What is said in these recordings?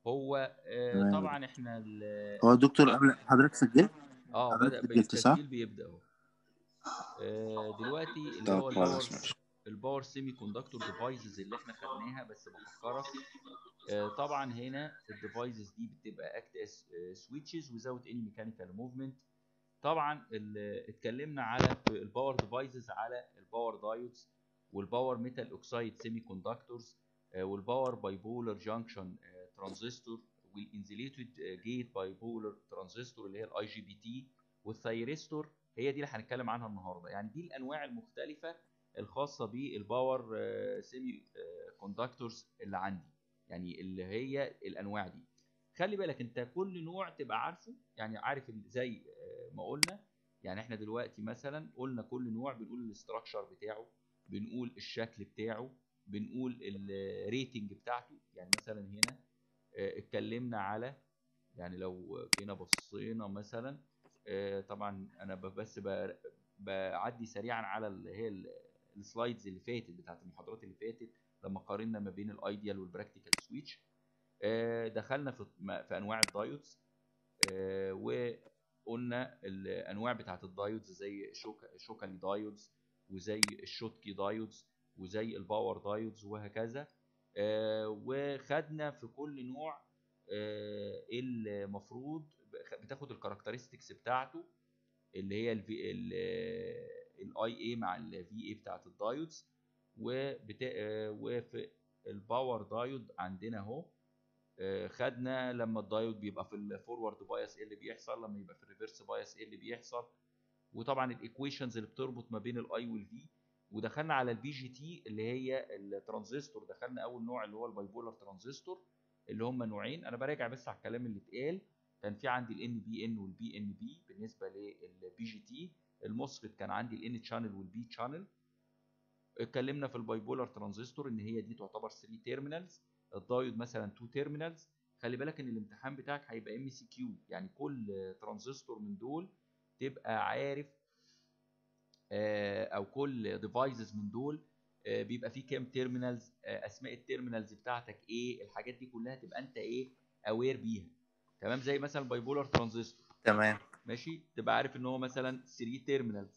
هو آه تمام. طبعا احنا ال- هو الدكتور قبل حضرتك سجلت؟ اه حضرتك بدأ سجلت صح؟ التسجيل بيبدأ اهو آه دلوقتي اللي طب هو الباور خلاص ماشي الباور سيمي كوندكتور ديفايسز اللي احنا خدناها بس بفكرك آه طبعا هنا الديفايسز دي بتبقى اكت اس سويتشز without any mechanical movement طبعا ال- اتكلمنا على في الباور ديفايسز على الباور دايودز والباور ميتال اوكسايد سيمي كوندكتورز والباور باي بولر جانكشن ترانزستور والانزليتد جيت باي بولر ترانزستور اللي هي الاي جي بي تي والثايرستور هي دي اللي هنتكلم عنها النهارده يعني دي الانواع المختلفه الخاصه بالباور سيمي كوندكتورز اللي عندي يعني اللي هي الانواع دي خلي بالك انت كل نوع تبقى عارفه يعني عارف ال- زي آه، ما قلنا يعني احنا دلوقتي مثلا قلنا كل نوع بنقول الاستراكشر بتاعه بنقول الشكل بتاعه بنقول الريتنج بتاعته يعني مثلا هنا آه، اتكلمنا على يعني لو جينا بصينا مثلا آه، طبعا انا ب- بس ب- بعدي سريعا على اللي هي ال- السلايدز اللي فاتت بتاعت المحاضرات اللي فاتت لما قارنا ما بين الايديال والبراكتيكال سويتش آه، دخلنا في في انواع الدايودز آه، وقلنا الانواع بتاعت الدايودز زي شوك شوكالي دايودز وزي الشوتكي دايودز وزي الباور دايودز وهكذا آه، وخدنا في كل نوع آه، المفروض بتاخد الكاركترستكس بتاعته اللي هي الفي الاي اي مع الفي اي بتاعت الدايودز وبتا... آه، وفي الباور دايود عندنا اهو آه، خدنا لما الدايود بيبقى في الفورورد بايس ايه اللي بيحصل لما يبقى في الريفرس بايس ايه اللي بيحصل وطبعا الايكويشنز اللي بتربط ما بين الاي والفي ودخلنا على البي جي تي اللي هي الترانزستور دخلنا اول نوع اللي هو البايبولار ترانزستور اللي هم نوعين انا براجع بس على الكلام اللي اتقال كان في عندي الان بي ان والبي ان بي بالنسبه للبي جي تي الموسفيت كان عندي الان تشانل والبي تشانل اتكلمنا في البايبولار ترانزستور ان هي دي تعتبر 3 تيرمينالز الدايود مثلا 2 تيرمينالز خلي بالك ان الامتحان بتاعك هيبقى ام سي كيو يعني كل ترانزستور من دول تبقى عارف آه، او كل ديفايسز من دول آه، بيبقى فيه كام تيرمينالز اسماء التيرمينالز بتاعتك ايه الحاجات دي كلها تبقى انت ايه اوير بيها تمام زي مثلا بايبولار ترانزستور تمام ماشي تبقى عارف ان هو مثلا 3 تيرمينالز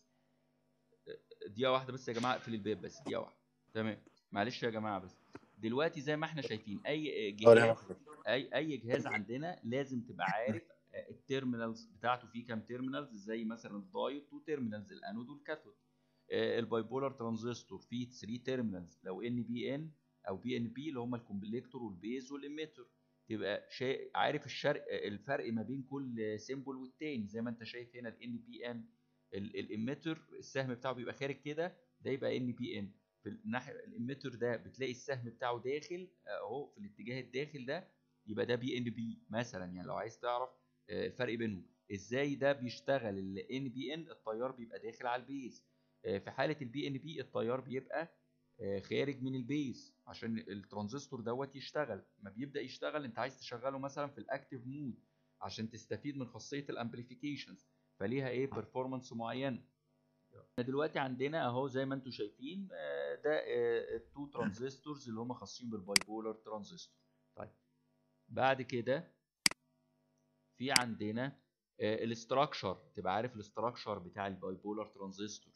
دقيقه واحده بس يا جماعه اقفل الباب بس دقيقه واحده تمام معلش يا جماعه بس دلوقتي زي ما احنا شايفين اي جهاز اي اي جهاز عندنا لازم تبقى عارف آه، التيرمينالز بتاعته فيه كام تيرمينالز زي مثلا الدايود 2 تيرمينالز الانود والكاثود آه، البايبولار ترانزستور فيه 3 تيرمينالز لو ان بي ان او بي ان بي اللي هم الكومبليكتور والبيز والاميتر تبقى شيء عارف الشرق الفرق ما بين كل سيمبل والتاني زي ما انت شايف هنا الان بي ان الاميتر السهم بتاعه بيبقى خارج كده ده يبقى ان بي ان في الناحيه الاميتر ده بتلاقي السهم بتاعه داخل اهو في الاتجاه الداخل ده يبقى ده بي ان بي مثلا يعني لو عايز تعرف آه، الفرق بينهم ازاي ده بيشتغل الان بي ان التيار بيبقى داخل على البيز آه، في حاله البي ان بي التيار بيبقى آه، خارج من البيز عشان الترانزستور دوت يشتغل ما بيبدا يشتغل انت عايز تشغله مثلا في الاكتيف مود عشان تستفيد من خاصيه الامبليفيكيشنز فليها ايه بيرفورمانس معينه احنا دلوقتي عندنا اهو زي ما انتم شايفين آه، ده التو ترانزستورز اللي هم خاصين بالبايبولار ترانزستور طيب بعد كده في عندنا الاستراكشر تبقى عارف الاستراكشر بتاع البايبولار ترانزستور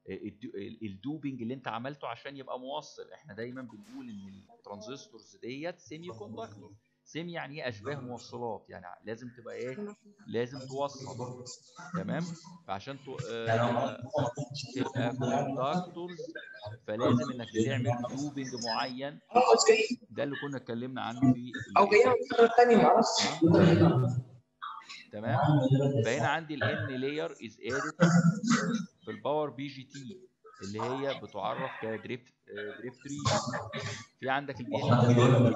الدوبنج اللي انت عملته عشان يبقى موصل احنا دايما بنقول ان الترانزستورز ديت سيمي كوندكتور سيمي يعني ايه اشباه موصلات يعني لازم تبقى ايه لازم توصل تمام فعشان تو... آه تبقى كوندكتورز فلازم انك تعمل دوبنج معين ده اللي كنا اتكلمنا عنه في او جايه من المره الثانيه معرفش تمام فهنا عندي الان لاير از ادد في الباور بي جي تي اللي هي بتعرف كدريفت دريفت ري في عندك البي ان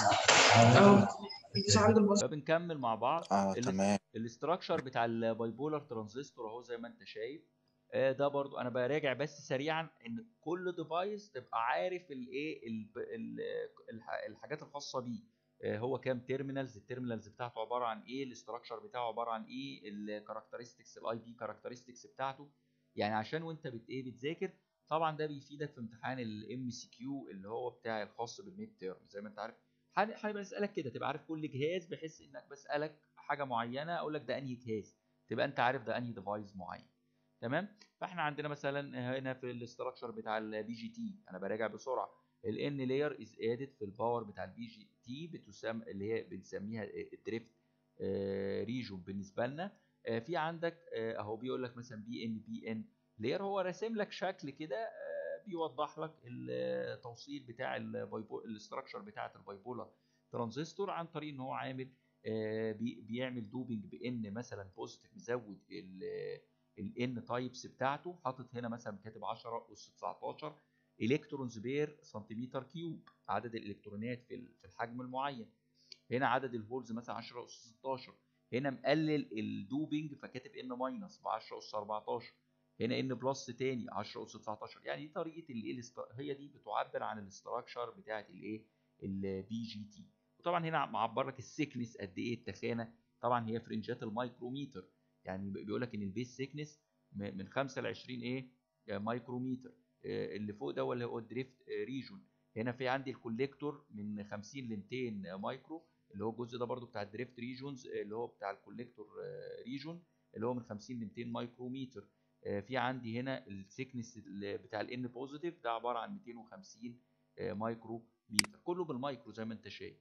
اه مش عند البصر فبنكمل مع بعض اه ال- تمام الاستراكشر بتاع البايبولار ترانزستور اهو زي ما انت شايف آه، ده برضو انا براجع بس سريعا ان كل ديفايس تبقى عارف الايه ال- ال- الح- الحاجات الخاصه بيه آه، هو كام تيرمينالز التيرمينالز بتاعته عباره عن ايه الاستراكشر بتاعه عباره عن ايه الكاركترستكس الاي بي كاركترستكس بتاعته يعني عشان وانت بت ايه بتذاكر طبعا ده بيفيدك في امتحان الام سي كيو اللي هو بتاع الخاص بالميد تيرم زي ما انت عارف هن- هيبقى اسالك كده تبقى عارف كل جهاز بحيث انك بسالك حاجه معينه اقول لك ده انهي جهاز تبقى انت عارف ده انهي ديفايس معين تمام فاحنا عندنا مثلا هنا في الاستراكشر بتاع البي جي تي انا براجع بسرعه الان لاير از ادد في الباور بتاع البي جي تي بتسمى اللي هي بنسميها الدريفت ريجون بالنسبه لنا آه، في عندك آه، اهو بيقول لك مثلا بي ان بي ان لاير هو راسم لك شكل كده آه، بيوضح لك التوصيل بتاع البايبو الاستراكشر بتاعه البايبولار ترانزستور عن طريق ان هو عامل آه، بي- بيعمل دوبنج بان مثلا بوزيتيف مزود الان تايبس بتاعته حاطط هنا مثلا كاتب 10 اس 19 الكترونز بير سنتيمتر كيوب عدد الالكترونات في ال- في الحجم المعين هنا عدد الهولز مثلا 10 اس 16 هنا مقلل الدوبنج فكاتب ان ماينس ب 10 اس 14 هنا ان بلس تاني 10 اس 19 يعني دي طريقه الايه الاست- هي دي بتعبر عن الاستراكشر بتاعه الايه البي جي تي وطبعا هنا معبر لك السيكنس قد ايه التخانه طبعا هي فرنجات المايكروميتر يعني بيقول لك ان البيس سيكنس من 5 ل 20 ايه آه، مايكروميتر آه، اللي فوق ده اللي هو الدريفت ريجون هنا في عندي الكوليكتور من 50 ل 200 مايكرو اللي هو الجزء ده برضو بتاع الدريفت ريجونز اللي هو بتاع الكوليكتور ريجون اللي هو من 50 ل 200 مايكروميتر آه، في عندي هنا السيكنس بتاع الان بوزيتيف ده عباره عن 250 آه، مايكرو متر كله بالمايكرو زي ما انت شايف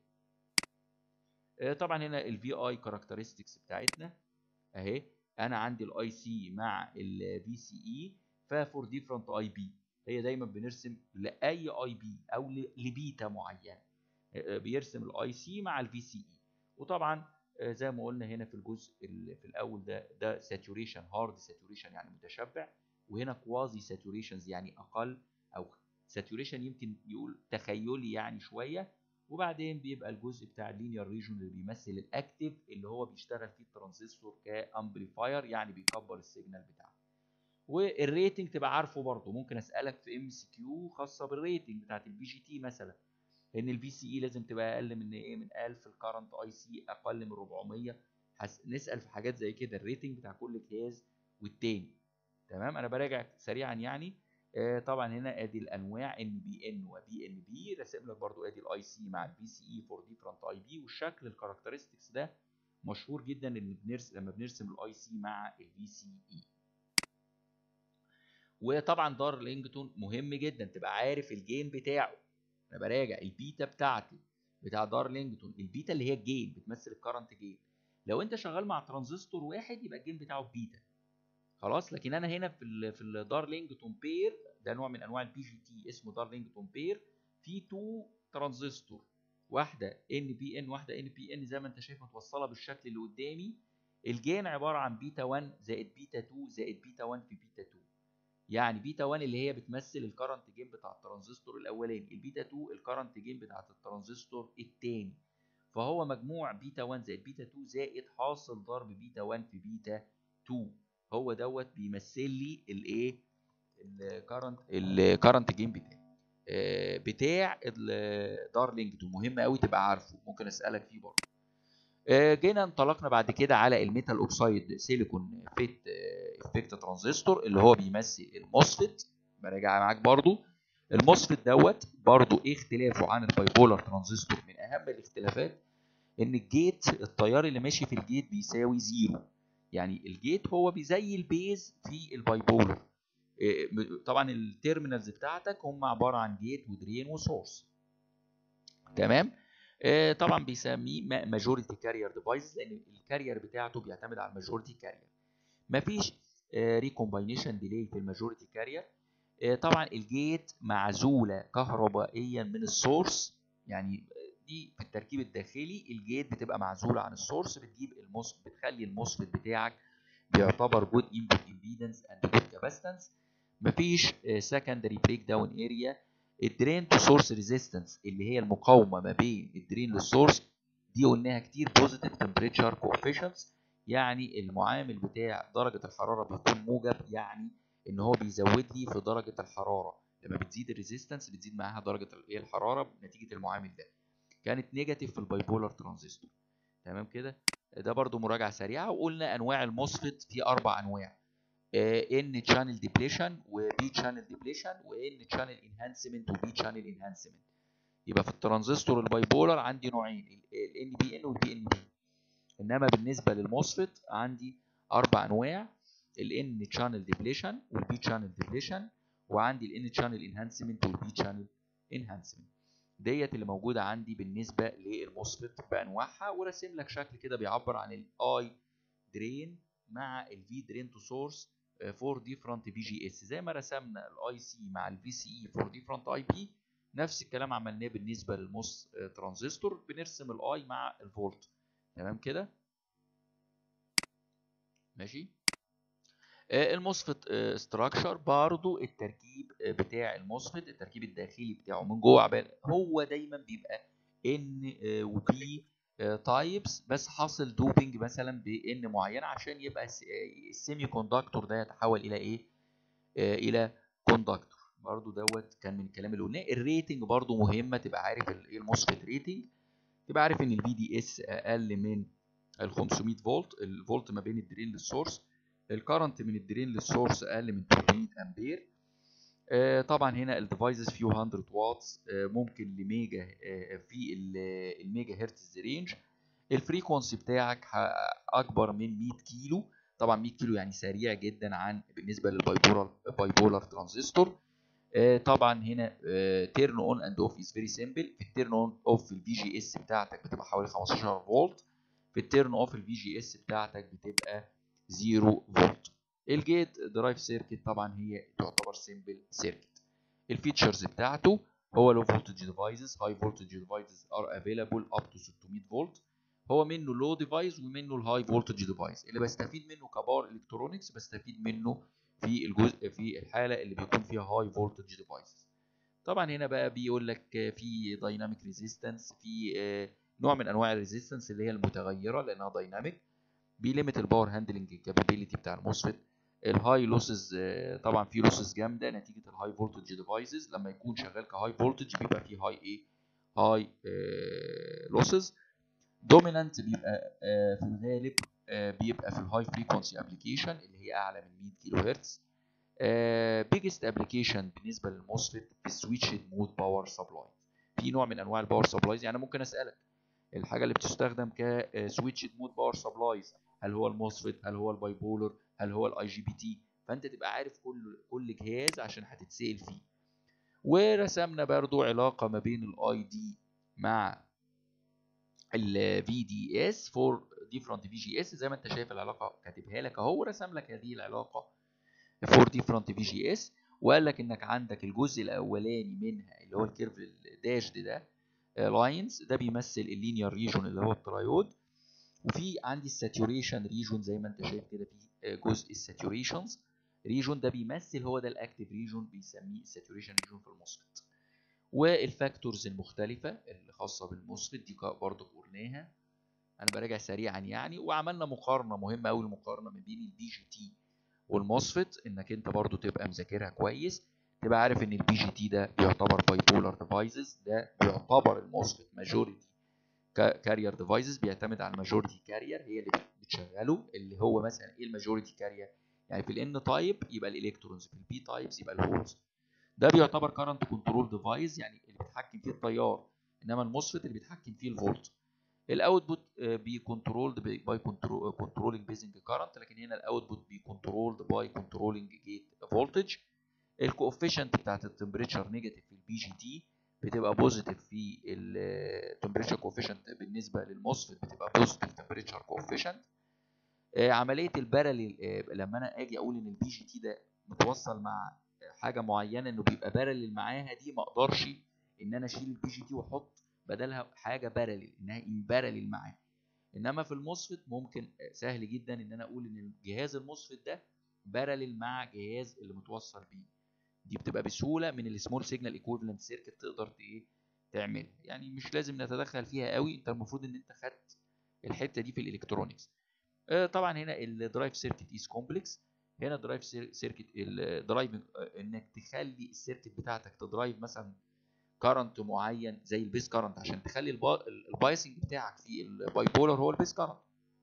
آه، طبعا هنا الفي اي كاركترستكس بتاعتنا اهي انا عندي الاي سي مع البي سي اي ففور ديفرنت اي بي هي دايما بنرسم لاي اي بي او ل- لبيتا معين آه، بيرسم الاي سي مع الفي سي اي وطبعا آه، زي ما قلنا هنا في الجزء ال- في الاول ده ده ساتوريشن هارد ساتوريشن يعني متشبع وهنا كوازي ساتوريشنز يعني اقل او ساتوريشن يمكن يقول تخيلي يعني شويه وبعدين بيبقى الجزء بتاع اللينير ريجون اللي بيمثل الاكتف اللي هو بيشتغل فيه الترانزستور كامبليفاير يعني بيكبر السيجنال بتاعه والريتنج تبقى عارفه برضه ممكن اسالك في ام سي كيو خاصه بالريتنج بتاعت البي جي تي مثلا ان البي سي اي لازم تبقى اقل من ايه من 1000 الكرنت اي سي اقل من 400 حس... نسال في حاجات زي كده الريتنج بتاع كل جهاز والتاني تمام انا براجع سريعا يعني آه طبعا هنا ادي الانواع ان بي ان وبي ان بي راسم لك برضو ادي الاي سي مع البي سي اي فور ديفرنت اي بي والشكل الكاركترستكس ده مشهور جدا ان بنرسم لما بنرسم الاي سي مع البي سي اي وطبعا دار لينجتون مهم جدا تبقى عارف الجين بتاعه انا براجع البيتا بتاعتي بتاع دار لينجتون البيتا اللي هي الجين بتمثل الكرنت جين لو انت شغال مع ترانزستور واحد يبقى الجين بتاعه بيتا خلاص لكن انا هنا في ال في الدارلينجتون بير ده نوع من انواع البي جي تي اسمه دارلينجتون بير في تو ترانزستور واحده ان بي ان واحده ان بي ان زي ما انت شايف متوصله بالشكل اللي قدامي الجين عباره عن بيتا 1 زائد بيتا 2 زائد بيتا 1 في بيتا 2 يعني بيتا 1 اللي هي بتمثل الكرنت جين بتاع الترانزستور الاولاني البيتا 2 الكرنت جين بتاعت الترانزستور الثاني فهو مجموع بيتا 1 زائد بيتا 2 زائد حاصل ضرب بيتا 1 في بيتا 2 هو دوت بيمثل لي الايه الكرنت الكرنت جيم بتاعي آه، بتاع الدارلينجتون مهم قوي تبقى عارفه ممكن اسالك فيه برضه آه، جينا انطلقنا بعد كده على الميتال اوكسايد سيليكون فيت افكت ترانزستور اللي هو بيمثل الموسفيت براجع معاك برضو الموسفيت دوت برضو ايه اختلافه عن البايبولار ترانزستور من اهم الاختلافات ان الجيت التيار اللي ماشي في الجيت بيساوي زيرو يعني الجيت هو بي- زي البيز في البايبولر إيه، م- طبعا التيرمينالز بتاعتك هم عباره عن جيت ودرين وسورس تمام آه، طبعا بيسميه ماجوريتي كارير ديفايس لان الكارير بتاعته بيعتمد على الماجوريتي كارير مفيش ريكومباينيشن ديلي في الماجوريتي كارير طبعا الجيت معزوله كهربائيا من السورس يعني دي في التركيب الداخلي الجيت بتبقى معزوله عن السورس بتجيب الموس بتخلي الموسفيت بتاعك بيعتبر جود انبوت امبيدنس اند جود كاباستنس مفيش سكندري بريك داون اريا الدرين تو سورس ريزيستنس اللي هي المقاومه ما بين الدرين للسورس دي قلناها كتير بوزيتيف تمبريتشر كوفيشنتس يعني المعامل بتاع درجه الحراره بيكون موجب يعني ان هو بيزود لي في درجه الحراره لما بتزيد الريزيستنس بتزيد معاها درجه ال- إيه الحراره نتيجه المعامل ده كانت نيجاتيف في البايبولار ترانزستور تمام كده ده برضو مراجعه سريعه وقلنا انواع الموسفيت في اربع انواع ان شانل ديبليشن وبي شانل ديبليشن وان شانل انهانسمنت وبي شانل انهانسمنت يبقى في الترانزستور الباي بولر عندي نوعين الان بي ان والبي ان بي انما بالنسبه للموسفيت عندي اربع انواع الان شانل ديبليشن والبي شانل ديبليشن وعندي الان شانل انهانسمنت والبي شانل انهانسمنت ديت اللي موجوده عندي بالنسبه للموسفيت بانواعها وراسم لك شكل كده بيعبر عن الاي درين مع الفي درين تو سورس فور ديفرنت في جي اس زي ما رسمنا الاي سي مع الفي سي اي فور ديفرنت اي بي نفس الكلام عملناه بالنسبه للموس ترانزستور بنرسم الاي مع الفولت تمام كده ماشي الموسفيت استراكشر برضو التركيب بتاع الموسفيت التركيب الداخلي بتاعه من جوه عبال هو دايما بيبقى ان وبي تايبس بس حاصل دوبنج مثلا بان معينه عشان يبقى السيمي كوندكتور ده يتحول الى ايه الى كوندكتور برضو دوت كان من الكلام اللي قلناه الريتنج برضو مهمه تبقى عارف ايه الموسفيت ريتنج تبقى عارف ان الفي دي اس اقل من ال 500 فولت الفولت ما بين الدرين للسورس الكرنت من الدرين للسورس اقل من 300 امبير آه طبعا هنا الديفايسز فيه 100 واتس آه ممكن لميجا آه في الميجا هرتز رينج الفريكونسي بتاعك اكبر من 100 كيلو طبعا 100 كيلو يعني سريع جدا عن بالنسبه للبايبولار بايبولار ترانزستور طبعا هنا تيرن اون اند اوف از فيري سيمبل في التيرن اون اوف في الفي جي اس بتاعتك بتبقى حوالي 15 فولت في التيرن اوف الفي جي اس بتاعتك بتبقى 0 فولت الجيت درايف سيركت طبعا هي تعتبر سيمبل سيركت الفيتشرز بتاعته هو لو فولتج ديفايسز هاي فولتج ديفايسز ار افيلابل اب تو 600 فولت هو منه لو ديفايس ومنه الهاي فولتج ديفايس اللي بستفيد منه كبار الكترونكس بستفيد منه في الجزء في الحاله اللي بيكون فيها هاي فولتج ديفايسز طبعا هنا بقى بيقول لك في دايناميك ريزيستنس في نوع من انواع الريزيستنس اللي هي المتغيره لانها دايناميك بيليمت الباور هاندلنج كابابيلتي بتاع الموسفيت الهاي لوسز طبعا في لوسز جامده نتيجه الهاي فولتج ديفايسز لما يكون شغال كهاي فولتج بيبقى فيه هاي ايه هاي لوسز دومينانت بيبقى في الغالب بيبقى في الهاي فريكونسي ابلكيشن اللي هي اعلى من 100 كيلو هرتز بيجست ابلكيشن بالنسبه للموسفيت في السويتشد مود باور سبلاي في نوع من انواع الباور سبلايز يعني ممكن اسالك الحاجه اللي بتستخدم كسويتشد مود باور سبلايز هل هو الموسفيت هل هو الباي بولر هل هو الاي جي بي تي فانت تبقى عارف كل كل جهاز عشان هتتسال فيه ورسمنا برضو علاقه ما بين الاي دي مع الفي دي اس فور ديفرنت في جي اس زي ما انت شايف العلاقه كاتبها لك اهو رسم لك هذه العلاقه فور ديفرنت في جي اس وقال لك انك عندك الجزء الاولاني منها اللي هو الكيرف الداشد ده لاينز ده بيمثل اللينير ريجون اللي هو الترايود وفي عندي الساتوريشن ريجون زي ما انت شايف كده في جزء الساتوريشنز ريجون ده بيمثل هو ده الاكتيف ريجون بيسميه الساتوريشن ريجون في الموسفيت والفاكتورز المختلفه اللي خاصه بالموسفيت دي برضه قلناها انا براجع سريعا يعني وعملنا مقارنه مهمه قوي المقارنه ما بين البي جي تي والموسفيت انك انت برضو تبقى مذاكرها كويس تبقى عارف ان البي جي تي ده بيعتبر باي بولار ديفايسز ده بيعتبر الموسفيت ماجوريتي كارير ديفايسز بيعتمد على الماجوريتي كارير هي اللي بتشغله اللي هو مثلا ايه الماجوريتي كارير يعني في الان تايب يبقى الالكترونز في البي تايبس يبقى الهولز ده بيعتبر كارنت كنترول ديفايس يعني اللي بيتحكم فيه التيار انما الموسفيت اللي بيتحكم فيه الفولت الاوتبوت بي كنترولد باي كنترولنج بيزنج كارنت لكن هنا الاوتبوت بي كنترولد باي كنترولنج جيت فولتج الكوفيشنت بتاعت التمبريتشر نيجاتيف في البي جي تي بتبقى بوزيتيف في التمبريتشر كوفيشنت بالنسبه للموسفيت بتبقى بوزيتيف تمبريتشر كوفيشنت عمليه الباراليل لما انا اجي اقول ان البي جي تي ده متوصل مع حاجه معينه انه بيبقى باراليل معاها دي ما اقدرش ان انا اشيل البي جي تي واحط بدلها حاجه باراليل انها امباراليل معاه انما في الموسفيت ممكن سهل جدا ان انا اقول ان جهاز الموسفيت ده باراليل مع جهاز اللي متوصل بيه دي بتبقى بسهوله من السمول سيجنال ايكويفالنت سيركت تقدر ايه تعملها يعني مش لازم نتدخل فيها قوي انت المفروض ان انت خدت الحته دي في الالكترونكس آه طبعا هنا الدرايف سيركت از كومبلكس هنا درايف سيركت الدرايفنج انك تخلي السيركت بتاعتك تدرايف مثلا كارنت معين زي البيس كارنت عشان تخلي البايسنج بتاعك في الباي بولر هو البيس كارنت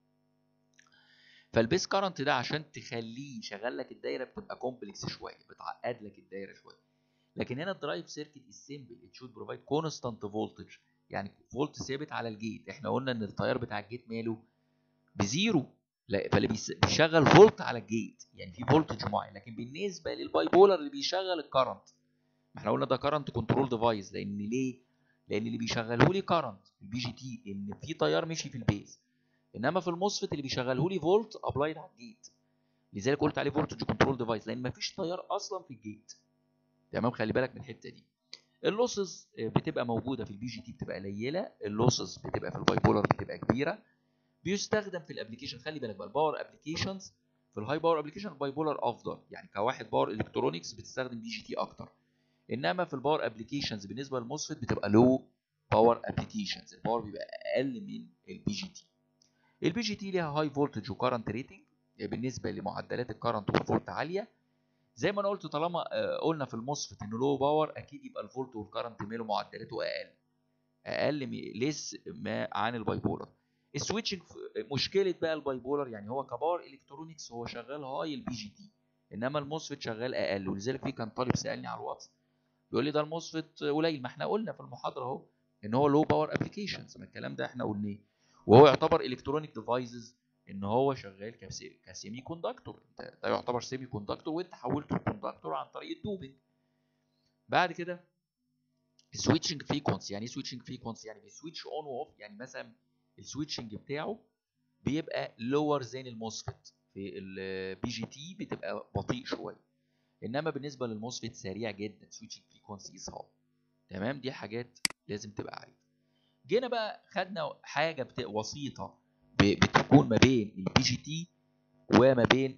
فالبيس كارنت ده عشان تخليه يشغل لك الدايره بتبقى كومبلكس شويه بتعقد لك الدايره شويه لكن هنا الدرايف سيركت السيمبل ات شود بروفايد كونستانت فولتج يعني فولت ثابت على الجيت احنا قلنا ان التيار بتاع الجيت ماله بزيرو لا فاللي بيس- بيشغل فولت على الجيت يعني في فولتج معين لكن بالنسبه للباي بولر اللي بيشغل الكرنت ما احنا قلنا ده كرنت كنترول ديفايس لان ليه لان اللي بيشغله لي كرنت البي جي تي ان في تيار مشي في البيز انما في الموسفيت اللي بيشغله لي فولت ابلايد على الجيت لذلك قلت عليه فولتج كنترول ديفايس لان مفيش تيار اصلا في الجيت تمام خلي بالك من الحته دي اللوسز بتبقى موجوده في البي جي تي بتبقى قليله اللوسز بتبقى في الباي بولر بتبقى كبيره بيستخدم في الابلكيشن خلي بالك بقى الباور ابلكيشنز في الهاي باور ابلكيشن الباي بولر افضل يعني كواحد باور الكترونكس بتستخدم بي جي تي اكتر انما في الباور ابلكيشنز بالنسبه للموسفيت بتبقى لو باور ابلكيشنز الباور بيبقى اقل من البي جي تي البي جي تي ليها هاي فولتج وكارنت ريتنج بالنسبه لمعدلات الكارنت والفولت عاليه زي ما انا قلت طالما آه، قلنا في الموسفيت انه لو باور اكيد يبقى الفولت والكارنت ماله معدلاته اقل اقل ليس ما عن الباي بولر السويتشنج مشكله بقى الباي بولر يعني هو كباور الكترونكس هو شغال هاي البي جي تي انما الموسفيت شغال اقل ولذلك في كان طالب سالني على الواتس بيقول لي ده الموسفيت قليل ما احنا قلنا في المحاضره اهو ان هو لو باور ابلكيشنز ما الكلام ده احنا قلناه وهو يعتبر الكترونيك ديفايسز ان هو شغال كسي- كسيمي كوندكتور ده ده يعتبر سيمي كوندكتور وانت حولته لكوندكتور عن طريق الدوبنج بعد كده السويتشنج فريكونسي يعني ايه سويتشنج فريكونسي يعني بيسويتش اون واوف يعني مثلا السويتشنج بتاعه بيبقى لور زين الموسفيت في البي جي تي بتبقى بطيء شويه انما بالنسبه للموسفيت سريع جدا سويتشنج فريكونسي از هاي تمام دي حاجات لازم تبقى عارف جينا بقى خدنا حاجه بت... وسيطه ب... بتكون ما بين البي جي تي وما بين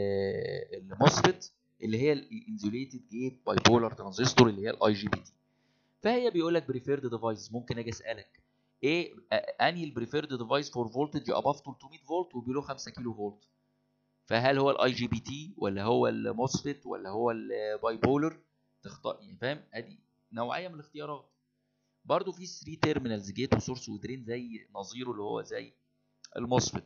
ال- الموسفيت اللي هي الانزوليتد جيت باي بولار ترانزستور اللي هي الاي جي بي تي فهي بيقول لك بريفيرد ديفايس ممكن اجي اسالك ايه أ- انهي البريفيرد ديفايس فور فولتج اباف 300 فولت وبيلو 5 كيلو فولت فهل هو الاي جي بي تي ولا هو الموسفيت ولا هو الباي بولر تختار يعني فاهم ادي نوعيه من الاختيارات برضو في 3 تيرمينالز جيت وسورس ودرين زي نظيره اللي هو زي الموسفيت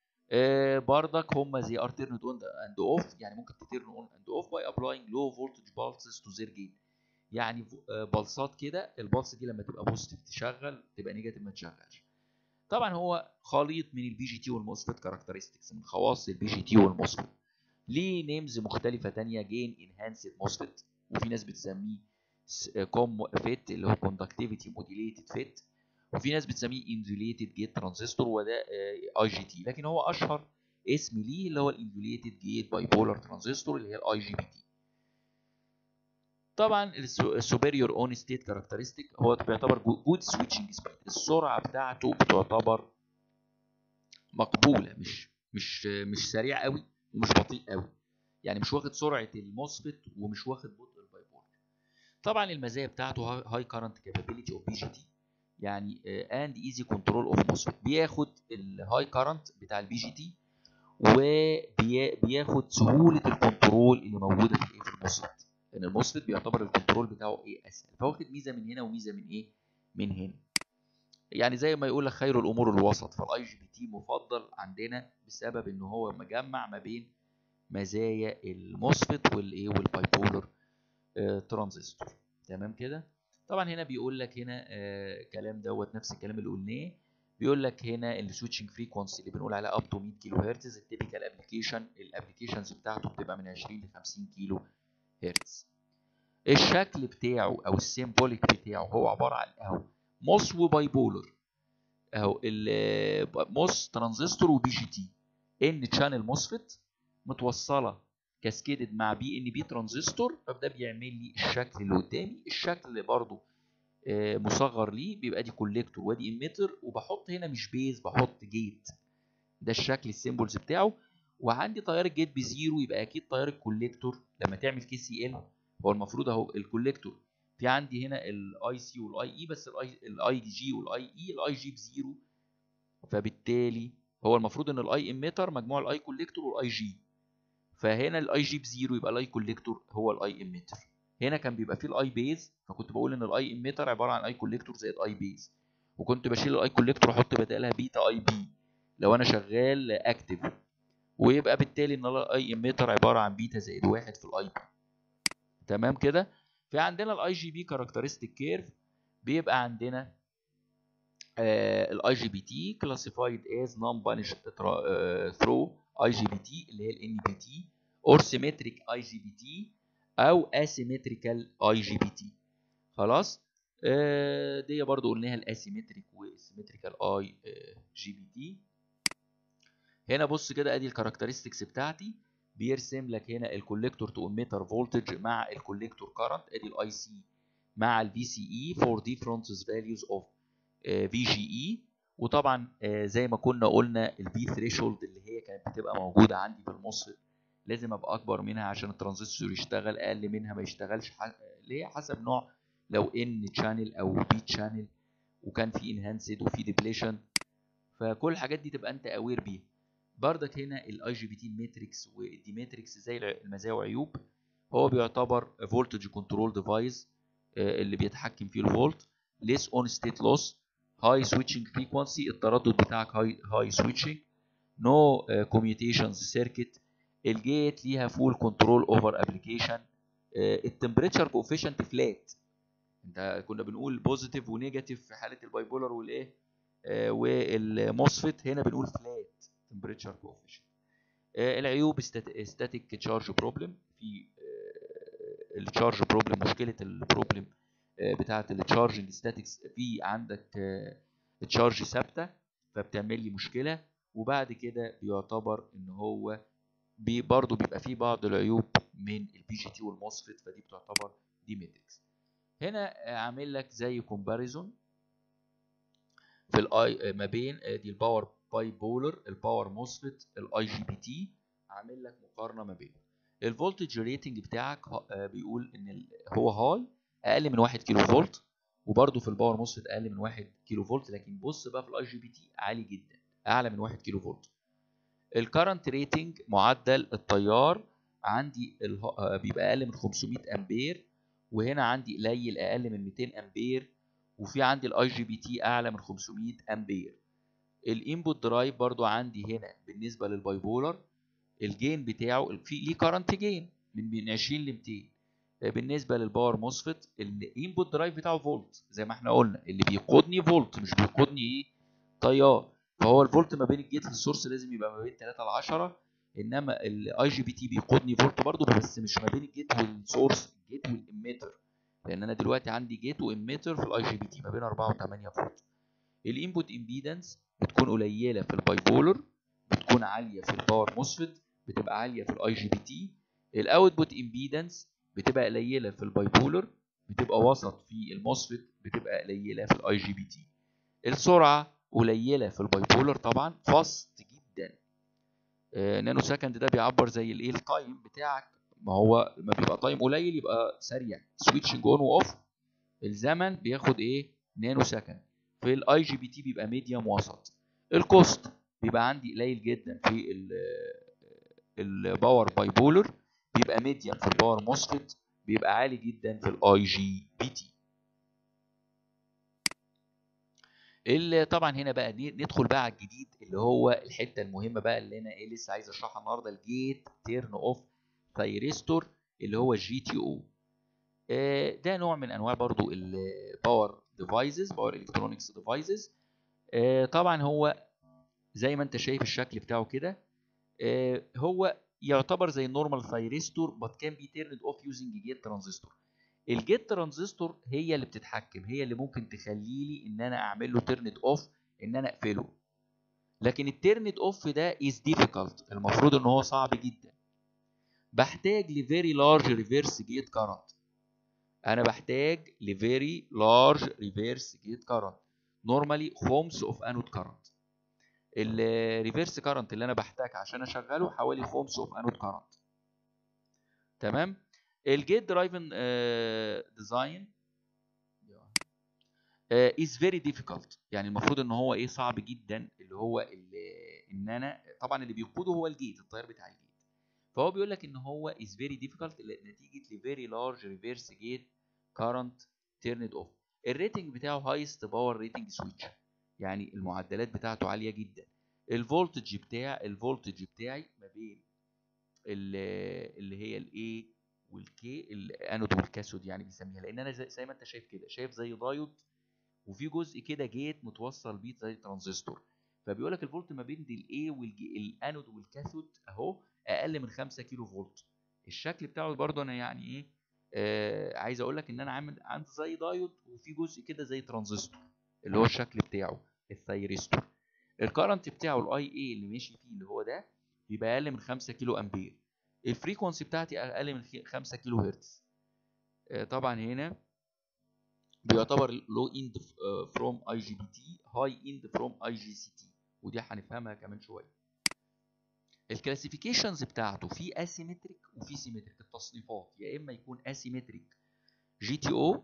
آه بردك هم زي ار تيرند اون اند اوف يعني ممكن تتيرن اون اند اوف باي ابلاينج لو فولتج بالسز تو زير جيت يعني ف- آه، بلصات كده البلس دي لما تبقى بوزيتيف تشغل تبقى نيجاتيف ما تشغلش طبعا هو خليط من البي جي تي والموسفيت كاركترستكس من خواص البي جي تي والموسفيت ليه نيمز مختلفه تانية جين انهانسد موسفيت وفي ناس بتسميه كوم فيت اللي هو كوندكتيفيتي موديليتد فيت وفي ناس بتسميه انزوليتد جيت ترانزستور وده اي جي تي لكن هو اشهر اسم ليه اللي هو الانزوليتد جيت باي بولار ترانزستور اللي هي الاي جي بي تي طبعا السوبيريور اون ستيت كاركترستيك هو بيعتبر جود سويتشنج سبيد السرعه بتاعته بتعتبر مقبوله مش مش مش سريع قوي ومش بطيء قوي يعني مش واخد سرعه الموسفيت ومش واخد بطء الباي بولار طبعا المزايا بتاعته هاي كارنت كابابيلتي اوف بي جي تي يعني اند ايزي كنترول اوف موسفيت بياخد الهاي كارنت بتاع البي جي تي وبياخد سهوله الكنترول اللي موجوده في الايه في الموسفيت لان الموسفيت بيعتبر الكنترول بتاعه ايه اسهل فواخد ميزه من هنا وميزه من ايه من هنا يعني زي ما يقول لك خير الامور الوسط فالاي جي بي تي مفضل عندنا بسبب ان هو مجمع ما بين مزايا الموسفيت والايه والباي بولر آه ترانزستور تمام كده طبعا هنا بيقول لك هنا آه كلام دوت نفس الكلام اللي قلناه بيقول لك هنا السويتشنج فريكونسي اللي بنقول عليها اب تو 100 كيلو هرتز التيبيكال ابلكيشن الابلكيشنز بتاعته بتبقى من 20 ل 50 كيلو هرتز الشكل بتاعه او السيمبوليك بتاعه هو عباره عن اهو موس وباي بولر اهو الموس ترانزستور وبي جي تي ان تشانل موسفيت متوصله كاسكيدد مع بي ان بي ترانزستور فده بيعمل لي الشكل اللي قدامي الشكل اللي برضو آه، مصغر ليه بيبقى دي كوليكتور وادي اميتر وبحط هنا مش بيز بحط جيت ده الشكل السيمبلز بتاعه وعندي تيار الجيت بزيرو يبقى اكيد تيار الكوليكتور لما تعمل كي سي ال هو المفروض اهو الكوليكتور في عندي هنا الاي سي والاي اي بس الاي الاي جي والاي اي الاي جي بزيرو فبالتالي هو المفروض ان الاي اميتر مجموع الاي كوليكتور والاي جي فهنا الاي جي بزيرو يبقى الاي كوليكتور هو الاي اميتر هنا كان بيبقى فيه الاي بيز فكنت بقول ان الاي اميتر عباره عن اي كوليكتور زائد اي بيز وكنت بشيل الاي كوليكتور واحط بدالها بيتا اي بي لو انا شغال اكتف ويبقى بالتالي ان الاي اميتر عباره عن بيتا زائد واحد في الاي بي تمام كده في عندنا الاي جي بي كاركترستيك كيرف بيبقى عندنا الاي جي بي تي كلاسيفايد از نون بانش ثرو اي جي بي تي اللي هي الان بي تي اور سيمتريك اي جي بي تي او اسيمتريكال اي جي بي تي خلاص آه دي برضو قلناها الاسيمتريك والسيمتريكال اي جي بي تي هنا بص كده ادي الكاركترستكس بتاعتي بيرسم لك هنا الكوليكتور تو اميتر فولتج مع الكوليكتور كارنت ادي الاي سي مع الفي سي اي فور ديفرنسز فاليوز اوف في جي اي وطبعا آه زي ما كنا قلنا البي ثريشولد اللي هي كانت بتبقى موجوده عندي في المصفت لازم ابقى اكبر منها عشان الترانزستور يشتغل اقل منها ما يشتغلش اللي هي حسب نوع لو ان شانل او بي شانل وكان في انهانسد وفي ديبليشن فكل الحاجات دي تبقى انت اوير بيها بردك هنا الاي جي بي تي الماتريكس والدي ماتريكس زي المزايا وعيوب هو بيعتبر فولتج كنترول ديفايس اللي بيتحكم فيه الفولت ليس اون ستيت لوس هاي سويتشنج فريكوانسي التردد بتاعك هاي هاي سويتشنج نو كوميوتيشنز سيركت الجيت ليها فول كنترول اوفر ابلكيشن التمبريتشر كوفيشنت فلات انت كنا بنقول بوزيتيف ونيجاتيف في حاله الباي بولر والايه آه والموسفيت هنا بنقول فلات تمبريتشر كوفيشنت آه العيوب ستاتيك تشارج بروبلم في آه التشارج بروبلم مشكله البروبلم بتاعه التشارجنج ستاتيكس في عندك تشارج ثابته فبتعمل لي مشكله وبعد كده بيعتبر ان هو بي برضه بيبقى فيه بعض العيوب من البي جي تي والموسفيت فدي بتعتبر دي ماتريكس هنا عامل لك زي كومباريزون في الاي ما بين دي الباور باي بولر الباور موسفيت الاي جي بي تي عامل لك مقارنه ما بينهم الفولتج ريتنج بتاعك بيقول ان هو هاي اقل من 1 كيلو فولت وبرده في الباور موسفيت اقل من 1 كيلو فولت لكن بص بقى في الاي جي بي تي عالي جدا اعلى من 1 كيلو فولت الكرنت ريتنج معدل التيار عندي بيبقى اقل من 500 امبير وهنا عندي قليل اقل من 200 امبير وفي عندي الاي جي بي تي اعلى من 500 امبير الانبوت درايف برضو عندي هنا بالنسبه للباي بولر الجين بتاعه في ليه كرنت جين من من 20 ل 200 بالنسبه للباور موسفيت الانبوت درايف بتاعه فولت زي ما احنا قلنا اللي بيقودني فولت مش بيقودني ايه تيار فهو الفولت ما بين الجيت للسورس لازم يبقى ما بين 3 ل 10 انما الاي جي بي تي بيقودني فولت برضه بس مش ما بين الجيت والسورس الجيت والاميتر لان انا دلوقتي عندي جيت واميتر في الاي جي بي تي ما بين 4 و8 فولت الانبوت امبيدنس بتكون قليله في الباي بولر بتكون عاليه في الباور موسفيت بتبقى عاليه في الاي جي بي تي الاوتبوت امبيدنس بتبقى قليله في الباي بولر بتبقى وسط في الموسفيت بتبقى قليله في الاي جي بي تي السرعه قليله في الباي بولر طبعا فاست جدا آه نانو سكند ده بيعبر زي الايه التايم بتاعك ما هو لما بيبقى تايم قليل يبقى سريع سويتشنج اون واوف الزمن بياخد ايه نانو سكند في الاي جي بي تي بيبقى ميديوم وسط الكوست بيبقى عندي قليل جدا في الباور باي بولر بيبقى ميديوم في الباور موسفيت بيبقى عالي جدا في الاي جي بي تي اللي طبعا هنا بقى ندخل بقى على الجديد اللي هو الحته المهمه بقى اللي انا ايه لسه عايز اشرحها النهارده الجيت تيرن اوف ثايرستور اللي هو الجي تي او ده نوع من انواع برضو الباور ديفايسز باور الكترونكس ديفايسز طبعا هو زي ما انت شايف الشكل بتاعه كده هو يعتبر زي النورمال ثايرستور بات كان بي تيرند اوف يوزنج جيت ترانزستور الجيت ترانزستور هي اللي بتتحكم هي اللي ممكن تخلي لي ان انا اعمل له تيرنت اوف ان انا اقفله لكن التيرنت اوف ده از ديفيكالت المفروض ان هو صعب جدا بحتاج لفيري لارج ريفيرس جيت كارنت انا بحتاج لفيري لارج ريفيرس جيت كارنت نورمالي خمس اوف انود كارنت الريفيرس كارنت اللي انا بحتاج عشان اشغله حوالي خمس اوف انود كارنت تمام الجيت درايفن ديزاين از فيري ديفيكالت يعني المفروض ان هو ايه صعب جدا اللي هو اللي ان انا طبعا اللي بيقوده هو الجيت التيار بتاع الجيت فهو بيقول لك ان هو از فيري ديفيكالت نتيجه لفيري لارج ريفيرس جيت كارنت تيرند اوف الريتنج بتاعه هايست باور ريتنج سويتش يعني المعدلات بتاعته عاليه جدا الفولتج بتاع الفولتج بتاعي ما بين اللي هي الايه والكي الانود والكاثود يعني بيسميها لان انا زي, زي ما انت شايف كده شايف زي دايود وفي جزء كده جيت متوصل بيه زي ترانزستور فبيقول لك الفولت ما بين الاي والانود والكاثود اهو اقل من 5 كيلو فولت الشكل بتاعه برضه انا يعني ايه آه عايز اقول لك ان انا عامل عندي زي دايود وفي جزء كده زي ترانزستور اللي هو الشكل بتاعه الثايرستور الكرنت بتاعه الاي اي اللي ماشي فيه اللي هو ده بيبقى اقل من 5 كيلو امبير الفريكونسي بتاعتي اقل من 5 كيلو هرتز آه طبعا هنا بيعتبر لو اند فروم اي جي بي تي هاي اند فروم اي جي سي تي ودي هنفهمها كمان شويه الكلاسيفيكيشنز بتاعته في اسيمتريك وفي سيمتريك التصنيفات يا اما يكون اسيمتريك جي تي او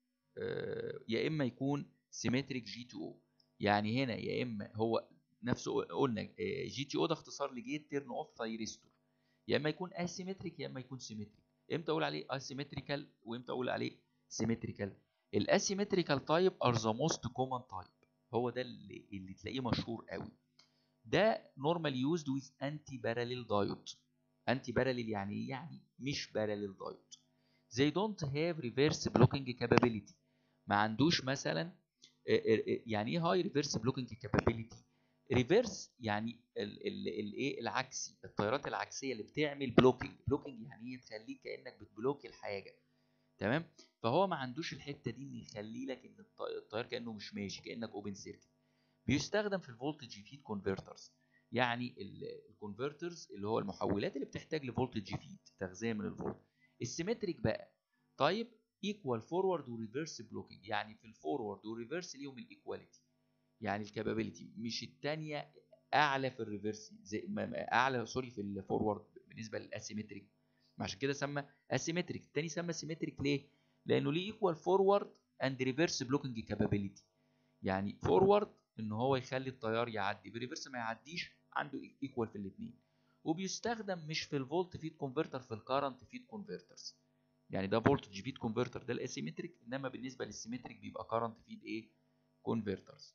يا اما يكون سيمتريك جي تي او يعني هنا يا اما هو نفسه قلنا جي تي او ده اختصار لجيت تيرن اوف ثايرستور يا اما يكون اسيمتريك يا اما يكون سيمتريك امتى اقول عليه اسيمتريكال وامتى اقول عليه سيمتريكال الاسيمتريكال تايب ار ذا موست كومن تايب هو ده اللي, اللي تلاقيه مشهور قوي ده نورمال يوزد ويز انتي باراليل دايود انتي باراليل يعني ايه يعني مش باراليل دايود they don't have reverse blocking capability ما عندوش مثلا يعني ايه هاي ريفرس بلوكينج كابابيلتي ريفرس يعني الايه العكسي التيارات العكسيه اللي بتعمل بلوكينج بلوكينج يعني ايه تخليك كانك بتبلوك الحاجه تمام فهو ما عندوش الحته دي ان يخلي لك ان التيار كانه مش ماشي كانك اوبن سيركت بيستخدم في الفولتج فيد كونفرترز يعني الكونفرترز اللي هو المحولات اللي بتحتاج لفولتج فيد تغذيه من الفولت السيمتريك بقى طيب ايكوال فورورد وريفرس بلوكينج يعني في الفورورد والريفرس ليهم الايكواليتي يعني الكابابيلتي مش الثانيه اعلى في الريفرس زي اعلى سوري في الفورورد بالنسبه للاسيمتريك عشان كده سمى اسيمتريك الثاني سمى سيمتريك ليه لانه ليه ايكوال فورورد اند ريفرس بلوكينج كابابيلتي يعني فورورد ان هو يخلي التيار يعدي بالريفرس ما يعديش عنده ايكوال في الاثنين وبيستخدم مش في الفولت فيد كونفرتر في الكارنت فيد كونفرترز يعني ده فولتج فيد كونفرتر ده الاسيمتريك انما بالنسبه للسيمتريك بيبقى كارنت فيد ايه كونفرترز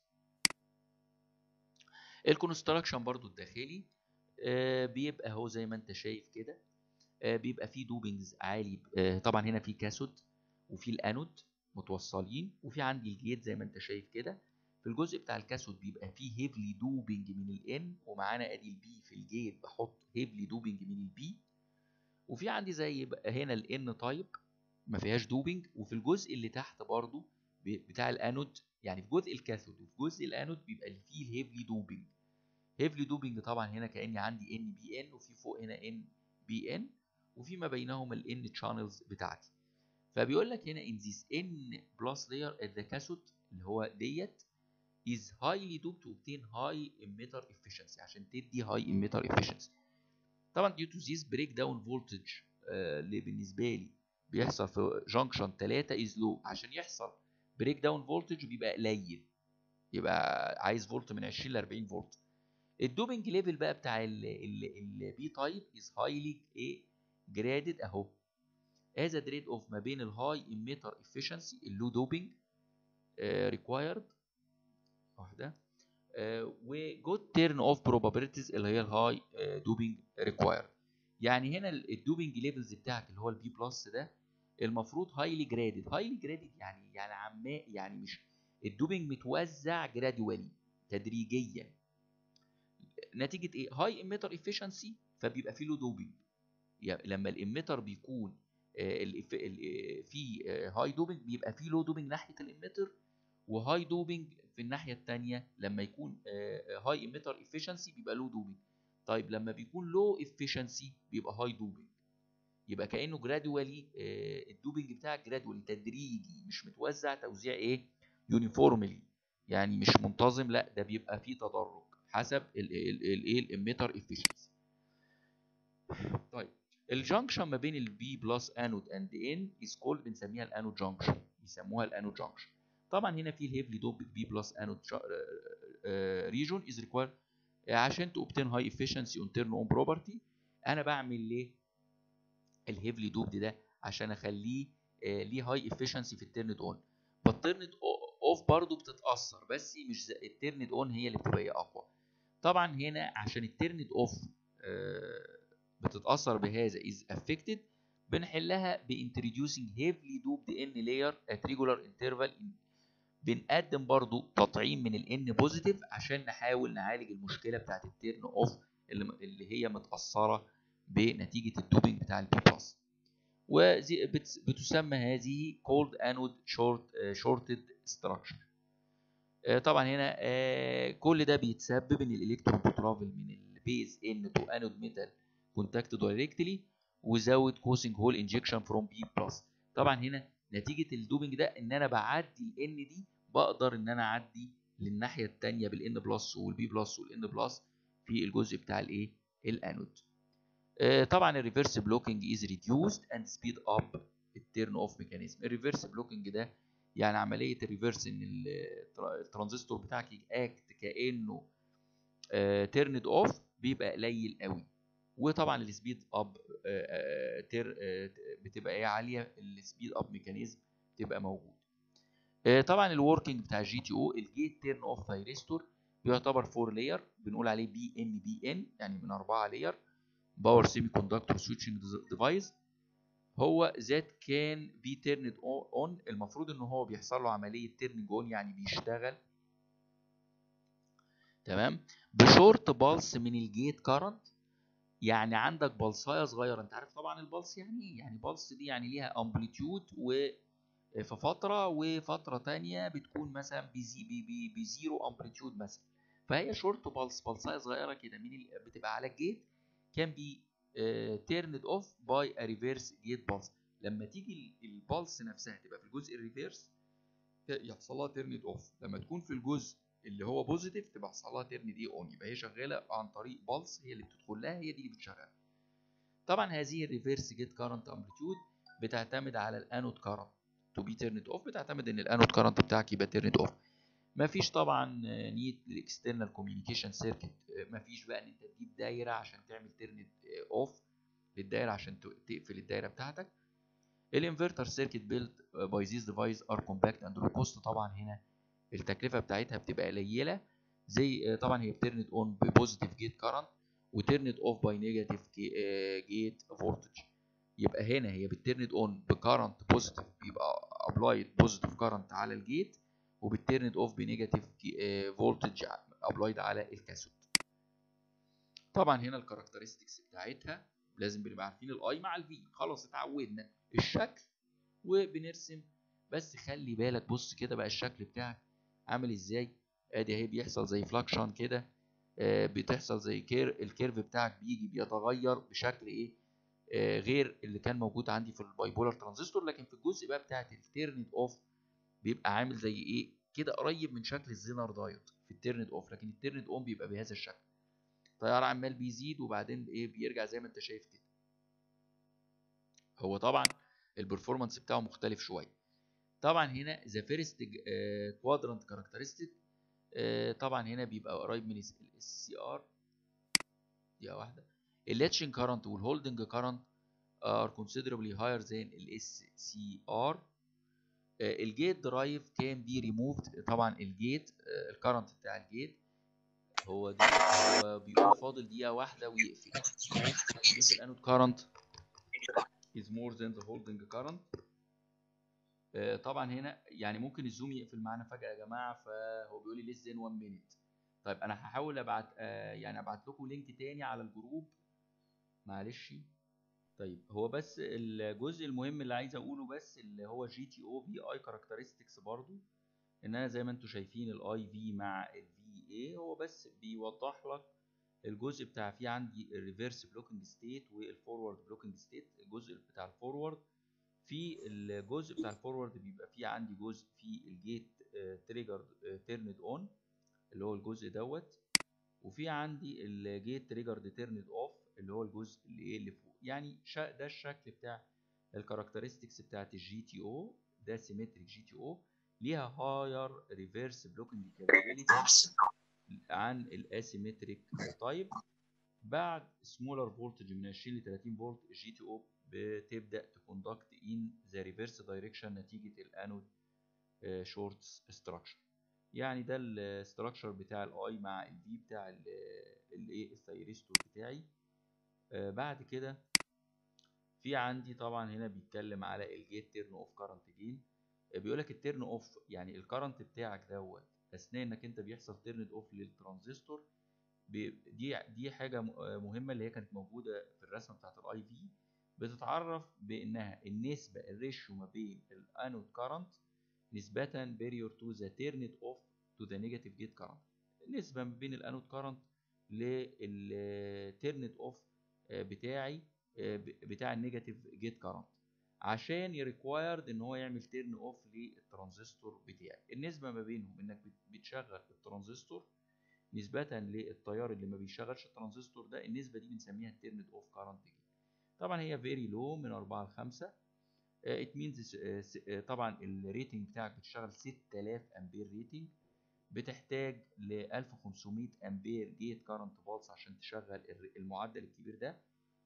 الكونستراكشن برضو الداخلي آه بيبقى هو زي ما انت شايف كده آه بيبقى فيه دوبنجز عالي آه طبعا هنا في كاثود وفي الانود متوصلين وفي عندي الجيت زي ما انت شايف كده في الجزء بتاع الكاثود بيبقى فيه هيفلي دوبنج من الان ومعانا ادي البي في الجيت بحط هيفلي دوبنج من البي وفي عندي زي يبقى هنا الان تايب ما فيهاش دوبنج وفي الجزء اللي تحت برضو بتاع الانود يعني في جزء الكاثود وفي جزء الانود بيبقى فيه الهيفلي دوبنج هيفلي دوبنج طبعا هنا كاني عندي ان بي ان وفي فوق هنا ان بي ان وفي ما بينهم الان تشانلز بتاعتي فبيقول لك هنا in this n plus layer at the cathode اللي هو ديت is highly doped to obtain high emitter efficiency عشان تدي high emitter efficiency طبعا due to this break down voltage آه اللي بالنسبه لي بيحصل في جانكشن 3 is low عشان يحصل بريك داون فولتج بيبقى قليل يبقى عايز فولت من 20 ل 40 فولت الدوبنج ليفل بقى بتاع البي تايب از هايلي ايه جرادد اهو از دريد اوف ما بين الهاي اميتر افشنسي اللو دوبنج ريكوايرد واحده وجود تيرن اوف بروبابيلتيز اللي هي الهاي دوبنج ريكوايرد يعني هنا الدوبنج ليفلز بتاعك اللي هو البي بلس ده المفروض هايلي جرادد هايلي جرادد يعني يعني عمال يعني مش الدوبنج متوزع جرادوالي تدريجيا نتيجه ايه هاي اميتر افشنسي فبيبقى فيه له دوبنج يعني لما الاميتر بيكون في هاي دوبنج بيبقى فيه لو دوبنج ناحيه الاميتر وهاي دوبنج في الناحيه الثانيه لما يكون هاي اميتر افشنسي بيبقى لو دوبنج طيب لما بيكون لو افشنسي بيبقى هاي دوبنج يبقى كانه جرادوالي الدوبنج بتاعك جرادوالي تدريجي مش متوزع توزيع ايه يونيفورملي يعني مش منتظم لا ده بيبقى فيه تدرج حسب الايه الاميتر افشنسي طيب الجنكشن ما بين البي بلس انود اند ان از كولد بنسميها الانود جنكشن بيسموها الانود جنكشن طبعا هنا في الهيفلي دوب بي بلس انود ريجون از ريكوايرد عشان تobtain هاي efficiency on turn on property انا بعمل ليه الهيفلي دوب ده عشان اخليه آه ليه هاي efficiency في التيرند اون فالتيرند اوف برضه بتتاثر بس مش التيرند اون هي اللي بتبقى اقوى طبعا هنا عشان التيرند اوف آه بتتاثر بهذا is affected بنحلها بانتروديوسنج هيفلي دوبد ان لاير ات ريجولار انترفال بنقدم برضو تطعيم من الان بوزيتيف عشان نحاول نعالج المشكله بتاعت التيرن اوف اللي, اللي هي متاثره بنتيجه الدوبينج بتاع البي بلس وبتسمى هذه كولد انود شورت شورتد ستراكشر طبعا هنا آه، كل ده بيتسبب ان الالكترون بترافل من البيز ان تو انود ميتال كونتاكت دايركتلي without causing hole injection from B plus طبعا هنا نتيجة الدوبنج ده ان انا بعدي الان دي بقدر ان انا اعدي للناحية التانية بالان بلس والبي بلس والان بلس في الجزء بتاع الايه الانود آه طبعا الريفرس بلوكينج از ريديوسد اند سبيد اب التيرن اوف ميكانيزم الريفرس بلوكينج ده يعني عملية الريفرس ان الترانزستور بتاعك ياكت كانه تيرند اوف بيبقى قليل قوي وطبعا السبيد اب تير بتبقى ايه عاليه السبيد اب ميكانيزم بتبقى موجود طبعا الوركينج بتاع الجي تي او الجيت تيرن اوف ثايرستور بيعتبر 4 لاير بنقول عليه بي ان بي ان يعني من 4 لاير باور سيمي كوندكتور سويتشنج ديفايس هو ذات كان بي تيرند اون المفروض ان هو بيحصل له عمليه تيرنج اون يعني بيشتغل تمام بشورت بالس من الجيت كارنت يعني عندك بلصايه صغيره انت عارف طبعا البلس يعني ايه يعني بلس دي يعني ليها امبليتيود و في فتره وفتره تانية بتكون مثلا بزي بي بي بزيرو امبليتيود مثلا فهي شورت بالس بلصايه صغيره كده من بتبقى على الجيت كان بي تيرند اوف باي ا ريفيرس جيت بالس لما تيجي البلس نفسها تبقى في الجزء الريفيرس يحصل لها تيرند اوف لما تكون في الجزء اللي هو بوزيتيف تبقى حصل لها تيرن دي اون يبقى هي شغاله عن طريق بالس هي اللي بتدخل لها هي دي اللي بتشغلها طبعا هذه الريفيرس جيت كارنت امبليتيود بتعتمد على الانود كارنت تو بي تيرند اوف بتعتمد ان الانود كارنت بتاعك يبقى تيرند اوف مفيش طبعا نيد للاكسترنال كوميونيكيشن سيركت مفيش بقى ان انت تجيب دايره عشان تعمل تيرند اوف للدايره عشان تقفل الدايره بتاعتك الانفرتر سيركت بيلد باي ذيس ديفايس ار كومباكت اند لو كوست طبعا هنا التكلفه بتاعتها بتبقى قليله زي طبعا هي بترند اون ببوزيتيف جيت كارنت وترند اوف باي نيجاتيف جيت فولتج يبقى هنا هي بترند اون بكارنت بوزيتيف بيبقى ابلايد بوزيتيف كارنت على الجيت وبترند اوف بنيجاتيف فولتج ابلايد على الكاثود طبعا هنا الكاركترستكس بتاعتها لازم بنبقى عارفين الاي مع الفي خلاص اتعودنا الشكل وبنرسم بس خلي بالك بص كده بقى الشكل بتاعك عامل ازاي ادي اهي بيحصل زي فلاكشن كده آه بتحصل زي كير الكيرف بتاعك بيجي بيتغير بشكل ايه آه غير اللي كان موجود عندي في البايبولار ترانزستور لكن في الجزء بقى بتاعت التيرند اوف بيبقى عامل زي ايه كده قريب من شكل الزينر دايود في التيرند اوف لكن التيرند اون بيبقى بهذا الشكل التيار عمال بيزيد وبعدين ايه بيرجع زي ما انت شايف كده هو طبعا البرفورمانس بتاعه مختلف شويه طبعا هنا ذا فيرست كوادرانت كاركترستيك طبعا هنا بيبقى قريب من السي سي ار دقيقه واحده اللاتشنج كارنت والهولدنج كارنت are considerably higher than الاس سي ار الجيت درايف كان بي ريموفد طبعا الجيت الكارنت بتاع الجيت هو دي هو بيقول فاضل دقيقه واحده ويقفل الانود كارنت is more than the holding current طبعا هنا يعني ممكن الزوم يقفل معانا فجأة يا جماعة فهو بيقول لي less than 1 minute طيب انا هحاول ابعت آه يعني ابعت لكم لينك تاني على الجروب معلش طيب هو بس الجزء المهم اللي عايز اقوله بس اللي هو جي تي او في اي كاركترستكس برضو ان انا زي ما انتم شايفين الاي في مع الفي اي هو بس بيوضح لك الجزء بتاع في عندي الريفرس بلوكينج ستيت والفورورد بلوكينج ستيت الجزء بتاع الفورورد في الجزء بتاع الفورورد بيبقى فيه عندي جزء في الجيت تريجر تيرند اون اللي هو الجزء دوت وفي عندي الجيت تريجر تيرند اوف اللي هو الجزء اللي ايه اللي فوق يعني ده الشكل بتاع الكاركترستكس بتاعت الجي تي او ده سيمتريك جي تي او ليها هاير ريفرس بلوكينج كابابيلتي عن الاسيمتريك تايب بعد سمولر فولتج من 20 ل 30 فولت الجي تي او بتبدا تكوندكت ان ذا ريفرس دايركشن نتيجه الانود شورتس ستراكشر يعني ده الاستراكشر بتاع الاي مع الفي بتاع الايه الثيرستور بتاعي آه بعد كده في عندي طبعا هنا بيتكلم على الجيت تيرن اوف كارنت جين بيقول لك التيرن اوف يعني الكرنت بتاعك دوت اثناء انك انت بيحصل تيرن اوف للترانزستور بي- دي دي حاجه م- آه مهمه اللي هي كانت موجوده في الرسمه بتاعت الاي في بتتعرف بانها النسبه الريشيو ما بين الانود كارنت نسبه بريور تو ذا تيرنت اوف تو ذا نيجاتيف جيت كارنت النسبه ما بين الانود كارنت للتيرنت اوف بتاعي آه، ب- بتاع النيجاتيف جيت كارنت عشان يريكوايرد ان هو يعمل تيرن اوف للترانزستور بتاعي النسبه ما بينهم انك بت- بتشغل الترانزستور نسبة للتيار اللي ما بيشغلش الترانزستور ده النسبة دي بنسميها التيرنت اوف كارنت جين طبعا هي فيري لو من 4 ل 5 ات مينز طبعا الريتنج بتاعك بتشتغل 6000 امبير ريتنج بتحتاج ل 1500 امبير جيت كارنت بالس عشان تشغل الر- المعدل الكبير ده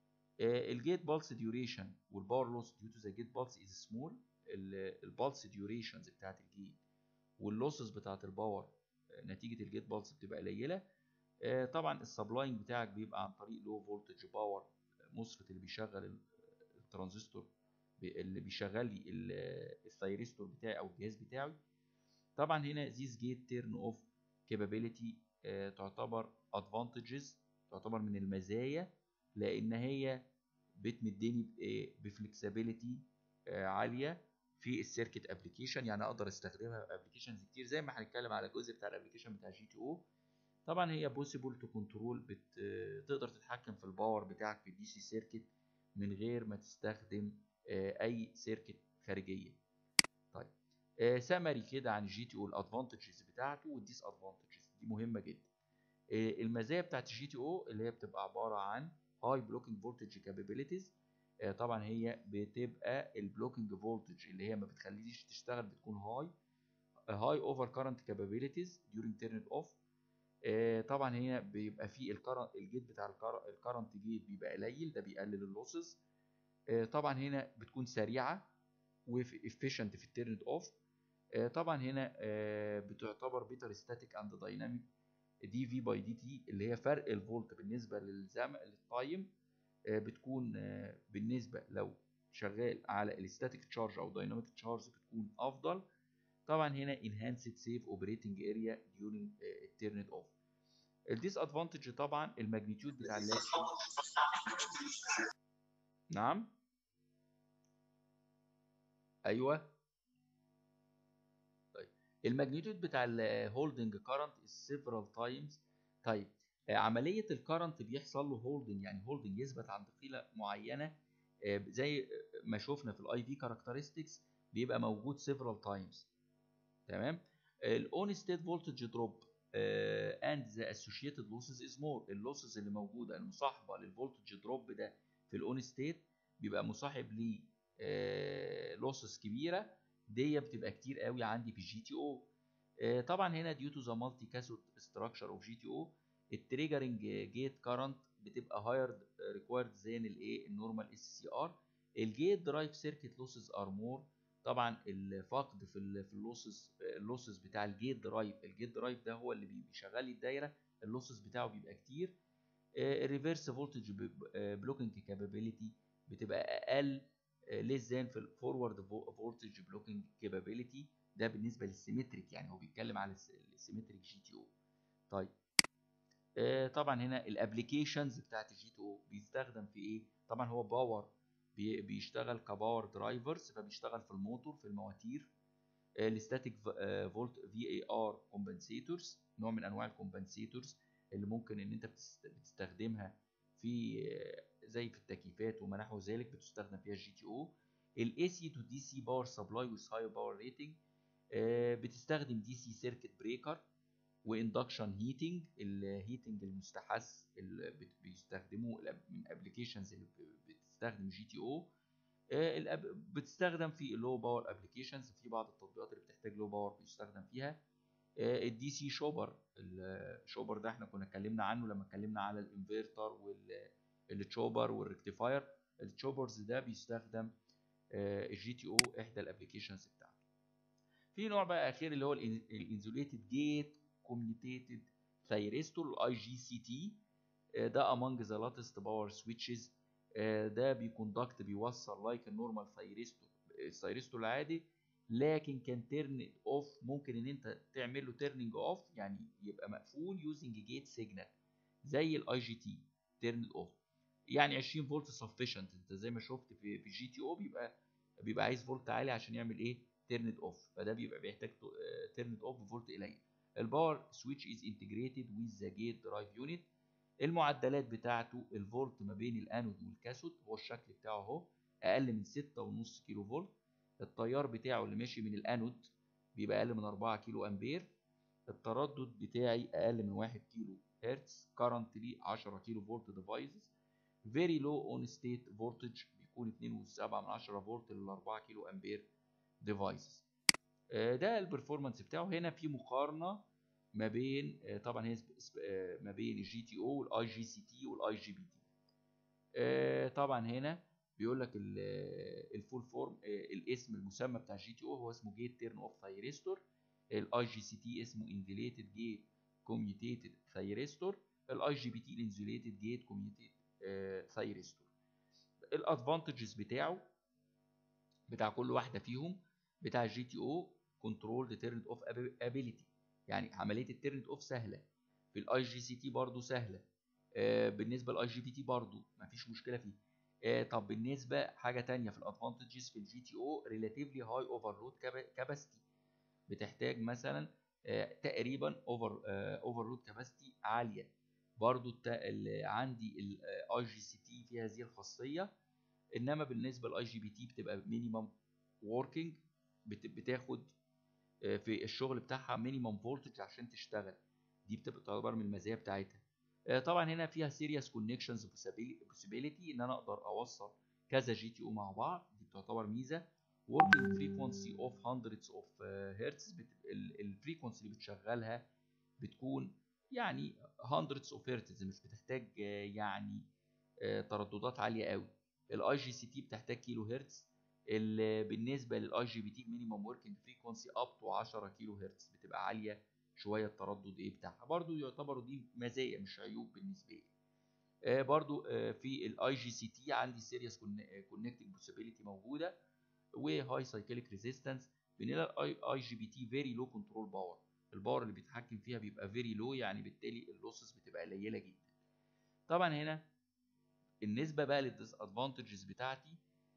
الجيت بالس ديوريشن والباور لوس ديو تو ذا جيت بالس از سمول البالس ديوريشنز بتاعت الجيت واللوسز بتاعت الباور آه، نتيجه الجيت بالس بتبقى قليله آه، طبعا السبلاينج بتاعك بيبقى عن طريق لو فولتج باور موسفت اللي بيشغل ال- الترانزستور بي- اللي بيشغل لي ال- الثيرستور بتاعي او الجهاز بتاعي طبعا هنا this gate turn off capability آه، تعتبر advantages تعتبر من المزايا لان هي بتمدني بفلكسبيليتي عاليه في السيركت ابلكيشن يعني اقدر استخدمها في ابلكيشنز كتير زي ما هنتكلم على الجزء بتاع الابلكيشن بتاع جي تي او طبعا هي بوسيبل تو كنترول بت... تقدر تتحكم في الباور بتاعك في الدي سي سيركت من غير ما تستخدم آه، اي سيركت خارجيه طيب سمري كده عن الجي تي او الادفانتجز بتاعته والديس ادفانتجز دي مهمه جدا آه، المزايا بتاعت الجي تي او اللي هي بتبقى عباره عن هاي بلوكينج فولتج كابابيلتيز طبعا هي بتبقى البلوكينج فولتج اللي هي ما بتخليش تشتغل بتكون هاي هاي اوفر كارنت كابابيلتيز during تيرن اوف طبعا هنا بيبقى فيه الكرنت الجيت بتاع الكرنت جيت بيبقى قليل ده بيقلل اللوسز طبعا هنا بتكون سريعه وافيشنت في التيرن اوف طبعا هنا آه، بتعتبر بيتر ستاتيك اند دايناميك دي في باي دي تي اللي هي فرق الفولت بالنسبه للزمن للتايم آه، بتكون آه، بالنسبه لو شغال على الستاتيك تشارج او دايناميك تشارج بتكون افضل طبعا هنا enhanced safe operating area during التيرن اوف الديس ادفانتج طبعا الماجنتيود بتاع اللاتش نعم ايوه طيب الماجنتيود بتاع الهولدنج كارنت several times طيب آه، عمليه الكارنت بيحصل له هولدنج يعني هولدنج يثبت عند قيمه معينه آه، زي ما شفنا في الاي في كاركترستكس بيبقى موجود several times تمام الاون ستيت فولتج دروب اند ذا اسوشيتد لوسز از مور اللوسز اللي موجوده المصاحبه للفولتج دروب ده في الاون ستيت بيبقى مصاحب ل لوسز كبيره دي بتبقى كتير قوي عندي في الجي تي او طبعا هنا ديو تو ذا مالتي كاثود ستراكشر اوف جي تي او التريجرنج جيت كارنت بتبقى هاير ريكوايرد زين الايه النورمال اس سي ار الجيت درايف سيركت لوسز ار مور طبعا الفقد في ال في اللوسز اللوسز بتاع الجيت درايف الجيت درايف ده هو اللي بي- بيشغل لي الدايره اللوسز بتاعه بيبقى كتير الريفرس فولتج بلوكينج كابابيلتي بتبقى اقل ليس ذان في الفورورد فولتج بلوكينج كابابيلتي ده بالنسبه للسيمتريك يعني هو بيتكلم على السيمتريك جي تي او طيب آه، طبعا هنا الابلكيشنز بتاعت الجي تي او بيستخدم في ايه طبعا هو باور بي- بيشتغل كباور درايفرز فبيشتغل في الموتور في المواتير الستاتيك فولت في اي ار كومبنسيتورز نوع من انواع الكومبنسيتورز اللي ممكن ان انت بتست- بتستخدمها في آه، زي في التكييفات وما نحو ذلك بتستخدم فيها الجي تي او الاي سي تو دي سي باور سبلاي ويز هاي باور ريتنج بتستخدم دي سي سيركت بريكر واندكشن هيتنج الهيتنج المستحث اللي بت- بيستخدموه الأب- من ابلكيشنز اللي ب- بتستخدم جي تي او بتستخدم في اللو باور ابلكيشنز في بعض التطبيقات اللي بتحتاج لو باور بيستخدم فيها الدي سي شوبر الشوبر ده احنا كنا اتكلمنا عنه لما اتكلمنا على الانفرتر والتشوبر والريكتيفاير التشوبرز ده بيستخدم الجي تي او احدى الابلكيشنز بتاعته في نوع بقى اخير اللي هو الانزوليتد جيت كوميونيتد ثايرستور الاي جي سي تي ده among the latest power switches آه، ده بيكوندكت بيوصل لايك النورمال ثايرستور الثايرستور العادي لكن كان تيرن اوف ممكن ان انت تعمل له تيرنينج اوف يعني يبقى مقفول يوزنج جيت سيجنال زي الاي جي تي تيرن اوف يعني 20 فولت سفيشنت انت زي ما شفت في في جي تي او بيبقى بيبقى عايز فولت عالي عشان يعمل ايه تيرند اوف فده بيبقى بيحتاج تيرند اوف بفولت قليل الباور سويتش از انتجريتد ويز ذا جيت درايف يونت المعدلات بتاعته الفولت ما بين الانود والكاثود هو الشكل بتاعه اهو اقل من 6.5 كيلو فولت التيار بتاعه اللي ماشي من الانود بيبقى اقل من 4 كيلو امبير التردد بتاعي اقل من 1 كيلو هرتز كارنتلي 10 كيلو فولت ديفايسز فيري لو اون ستيت فولتج بيكون 2.7 من 10 فولت لل 4 كيلو امبير ديفايسز ده البرفورمانس بتاعه هنا في مقارنه ما بين آه، طبعا هي سب- سب- آه، ما بين الجي تي او والاي جي سي تي والاي جي بي تي طبعا هنا بيقول لك الفول فورم الاسم المسمى بتاع الجي تي او هو اسمه جيت تيرن اوف ثايرستور الاي جي سي تي اسمه انفليتد جيت كوميوتيتد ثايرستور الاي جي بي تي الانزوليتد جيت كوميوتيتد ثايرستور الادفانتجز بتاعه بتاع كل واحده فيهم بتاع الجي تي او كنترول تيرند اوف ابيليتي يعني عمليه التيرند اوف سهله في الاي جي سي تي برضه سهله آه، بالنسبه للاي جي بي تي برضه مفيش مشكله فيه آه، طب بالنسبه حاجه تانية في الادفانتجز في الجي تي او ريلاتيفلي هاي اوفرلود كاباسيتي بتحتاج مثلا آه، تقريبا اوفر اوفرلود كاباسيتي عاليه برضو الت- ال- عندي الاي جي سي تي فيها هذه الخاصيه انما بالنسبه للاي جي بي تي بتبقى مينيمم وركينج بتاخد آه، في الشغل بتاعها مينيمم فولتج عشان تشتغل دي بتبقى تعتبر من المزايا بتاعتها آه، طبعا هنا فيها سيريس كونكشنز بوسيبيليتي ان انا اقدر اوصل كذا جي تي او مع بعض دي بتعتبر ميزه working frequency of hundreds of uh, hertz الفريكونسي اللي بتشغلها بتكون يعني hundreds of hertz مش بتحتاج آه، يعني آه، ترددات عاليه قوي الاي جي سي تي بتحتاج كيلو هرتز ال- بالنسبه للاي جي بي تي مينيمم وركينج فريكونسي اب تو 10 كيلو هرتز بتبقى عاليه شويه التردد ايه بتاعها برضو يعتبروا دي مزايا مش عيوب بالنسبه لي آه، برضو آه، في الاي جي سي تي عندي سيريس كونكتنج بوسيبيليتي موجوده وهاي سايكليك ريزيستنس بنلاقي الاي اي جي بي تي فيري لو كنترول باور الباور اللي بيتحكم فيها بيبقى فيري لو يعني بالتالي اللوسز بتبقى قليله جدا طبعا هنا النسبه بقى للديس ادفانتجز بتاعتي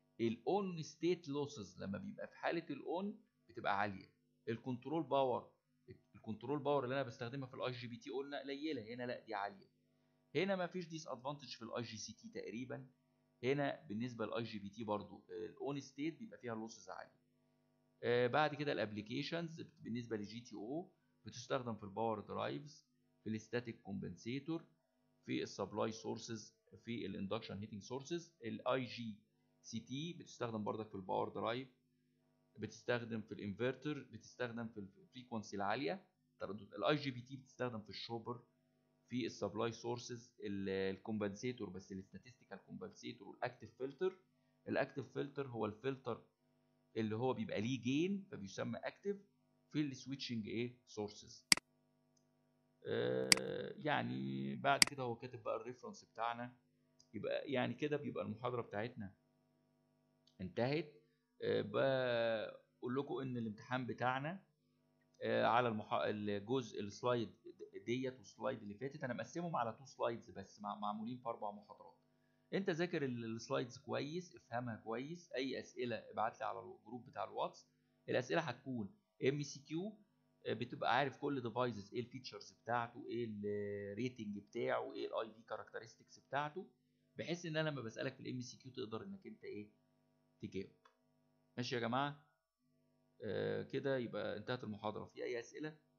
الاون ستيت لوسز لما بيبقى في حاله الاون بتبقى عاليه الكنترول باور الكنترول باور اللي انا بستخدمها في الاي جي بي تي قلنا قليله هنا لا دي عاليه هنا ما فيش ديس ادفانتج في الاي جي سي تي تقريبا هنا بالنسبه للاي جي بي تي برضو الاون ستيت بيبقى فيها لوسز عاليه آه، بعد كده الابلكيشنز بالنسبه لجي تي او بتستخدم في الباور درايفز في الستاتيك كومبنسيتور في السبلاي سورسز في الاندكشن هيتنج سورسز الاي جي سي تي بتستخدم برضك في الباور درايف بتستخدم في الانفرتر بتستخدم في الفريكونسي العاليه تردد الاي جي بي تي بتستخدم في الشوبر في السبلاي سورسز الكومبنسيتور بس الستاتستيكال كومبنسيتور والاكتف فلتر الاكتف فلتر هو الفلتر اللي هو بيبقى ليه جين فبيسمى اكتف في السويتشنج ايه سورسز يعني بعد كده هو كاتب بقى الريفرنس بتاعنا يبقى يعني كده بيبقى المحاضره بتاعتنا انتهت آه، بقول لكم ان الامتحان بتاعنا آه، على المحا... الجزء السلايد ديت والسلايد اللي فاتت انا مقسمهم على تو سلايدز بس مع... معمولين في اربع محاضرات انت ذاكر ال- السلايدز كويس افهمها كويس اي اسئله ابعت لي على الجروب بتاع الواتس الاسئله هتكون ام سي كيو بتبقى عارف كل ديفايسز ايه الفيتشرز بتاعته ايه الريتنج بتاعه ايه الاي في كاركترستكس بتاعته بحيث ان انا لما بسالك في الام سي كيو تقدر انك انت ايه تجاوب ماشي يا جماعه آه كده يبقى انتهت المحاضره في اي اسئله